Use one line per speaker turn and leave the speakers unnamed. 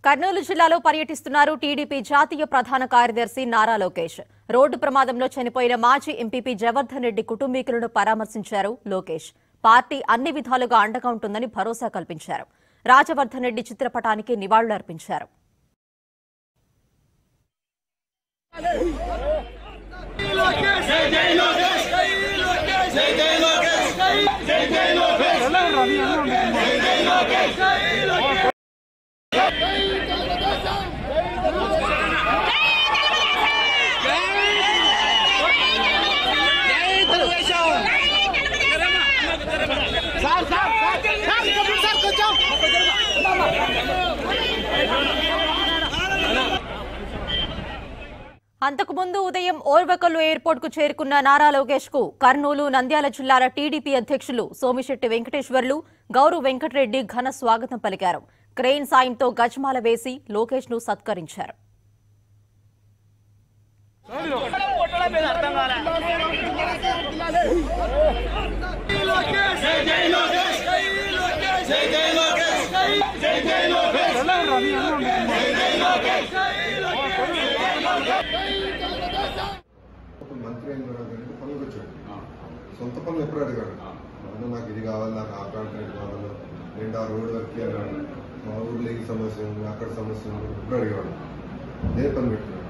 కర్నూలు జిల్లాలో పర్యటిస్తున్నారు టీడీపీ జాతీయ ప్రధాన కార్యదర్శి నారా లోకేష్ రోడ్డు ప్రమాదంలో చనిపోయిన మాజీ ఎంపీపీ జవర్ధన్ రెడ్డి కుటుంబీకులను పరామర్శించారు లోకేష్ పార్టీ అన్ని విధాలుగా అండగా ఉంటుందని భరోసా కల్పించారు రాజవర్ధన్ రెడ్డి చిత్రపటానికి నివాళులర్పించారు
sir sir sir sir Kabir sir కొంచెం
అంతకుముందు ఉదయం ఓర్వకల్లు ఎయిర్పోర్ట్ కు చేరుకున్న నారా లోకేష్ కు కర్నూలు నంద్యాల జిల్లాల టీడీపీ అధ్యక్షులు సోమిశెట్టి వెంకటేశ్వర్లు గౌరవ్ వెంకటరెడ్డి ఘన స్వాగతం పలికారు క్రెయిన్ సాయంతో గజమాల వేసి లోకేష్ ను సత్కరించారు
ఒక మంత్రి అయిన తర్వాత అంటే పనులకు వచ్చాడు సొంత పనులు ఎప్పుడు అడిగాడు అన్న నాకు ఇది కావాలి నాకు ఆ కాంట్రాక్ట్ కావాలి నేను ఆ రోడ్ వర్క్ అన్నాడు మా ఊర్లో ఈ సమస్య ఉంది అక్కడ సమస్య ఉంది ఎప్పుడు అడిగాడు నేను పని పెట్టాడు